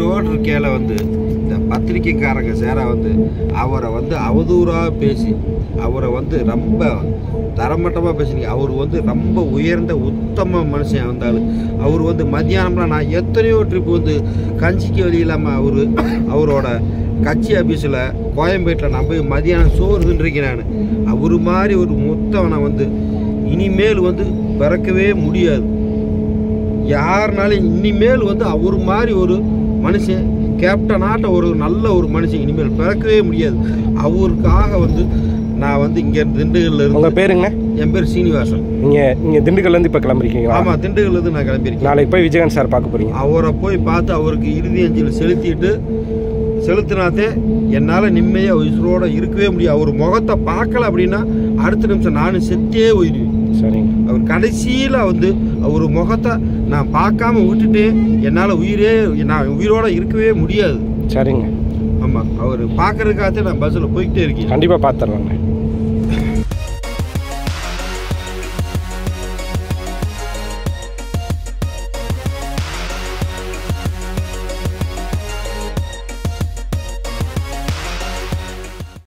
உயிரோடு இருக்கையில வந்து இந்த பத்திரிக்கைக்காரங்க சேரா வந்து அவரை வந்து அவதூறாக பேசி அவரை வந்து ரொம்ப தரமட்டமாக பேசுனீங்க அவர் வந்து ரொம்ப உயர்ந்த உத்தம மனுஷன் வந்தாலும் அவர் வந்து மத்தியானம்லாம் நான் எத்தனையோ ட்ரிப் வந்து கஞ்சிக்கு வழி இல்லாமல் அவர் அவரோட கட்சி ஆஃபீஸில் கோயம்பேட்டில் நான் போய் மதியானம் சோறு தின்றிருக்கேன் நான் அவர் மாதிரி ஒரு முத்தவனை வந்து இனிமேல் வந்து பிறக்கவே முடியாது யாருனாலும் இனிமேல் வந்து அவர் மாதிரி ஒரு மனுஷன் கேப்டனாட்ட ஒரு நல்ல ஒரு மனுஷன் இனிமேல் பிறக்கவே முடியாது அவருக்காக வந்து நான் வந்து இங்கேருந்து திண்டுக்கல்ல உங்க இருந்து பேருங்க என் பேர் சீனிவாசன் நீங்க நீங்க திண்டுக்கல்ல இருந்து இப்ப கிளம்புறீங்களா ஆமாம் திண்டுக்கல்ல இருந்து நான் கிளம்பியிருக்கேன் நாளைக்கு போய் விஜயகாந்த் சார் பார்க்க போறீங்க அவரை போய் பார்த்து அவருக்கு இறுதி அஞ்சலி செலுத்திட்டு செலுத்தினாத்தே என்னால் நிம்மதியாக உயிரோட இருக்கவே முடியும் அவர் முகத்தை பார்க்கல அப்படின்னா அடுத்த நிமிஷம் நானும் செத்தே உயிடுவேன் சரிங்க அவர் கடைசியில் வந்து அவர் முகத்தை நான் பார்க்காம விட்டுட்டு என்னால் உயிரே நான் உயிரோட இருக்கவே முடியாது சரிங்க ஆமாம் அவர் பார்க்கறதுக்காகத்தே நான் பஸ்ஸில் போய்கிட்டே இருக்கேன் கண்டிப்பா பார்த்துட்றாங்க